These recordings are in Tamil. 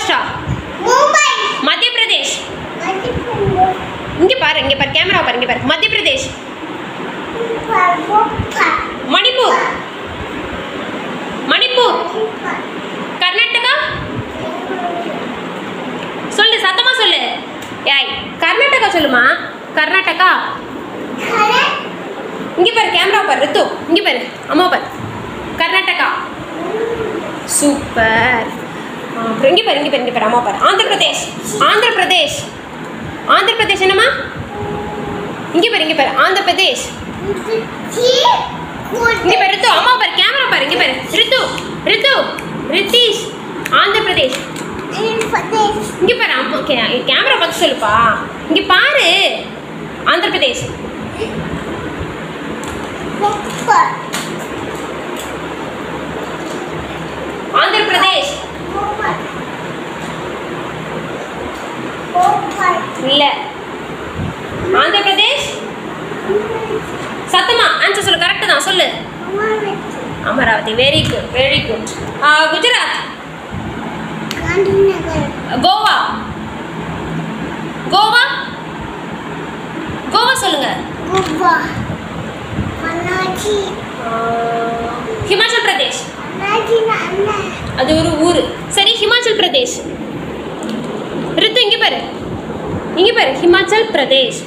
மகாராஷ்டிரா மும்பை மத்திய பிரதேஷ் மத்தியப்பிரதேஷ் இங்க பாரு இங்க பாரு கேமரா பாரு இங்க பாரு மத்திய பிரதேஷ் போபால் மணிப்பூர் மணிப்பூர் கர்நாடகா சொல்லு சத்தமா சொல்லு ஏய் கர்நாடகா சொல்லுமா கர்நாடகா இங்க பாரு கேமரா பாரு ரித்து இங்க பாரு அம்மா பாரு கர்நாடகா சூப்பர் அப்புறம் இங்க பாரு இங்க பாரு இங்க பாரு அம்மா பாரு ஆந்திர பிரதேஷ் ஆந்திர பிரதேஷ் ஆந்திர பிரதேஷ் என்னம்மா இங்க பாரு இங்க பாரு ஆந்திர பிரதேஷ் இங்க பாரு ரித்து அம்மா பாரு கேமரா பாரு இங்க பாரு ரித்து ரித்து ரித்தீஷ் ஆந்திர பிரதேஷ் இங்க பாரு அம்மா கே- கேமரா பார்த்து சொல்லுப்பா இங்க பாரு ஆந்திர பிரதேஷ் ஆந்திர பிரதேஷ் இல்ல ஆந்திர பிரதேஷ் சத்தமா ஆன்சர் சொல்லு கரெக்ட் தான் சொல்லு Amaravati very good very good Gujarat Goa Goa Goa சொல்லுங்க ஆஹ், ஹிமாச்சல் பிரதேஷ் அது ஒரு ஊர் சரி ஹிமாச்சல் பிரதேஷ் ரித்து இங்க பாரு இங்க பாரு ஹிமாச்சல் பிரதேஷ்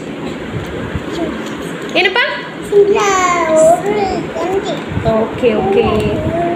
என்னப்பா ஒரு கண்டி ஓகே ஓகே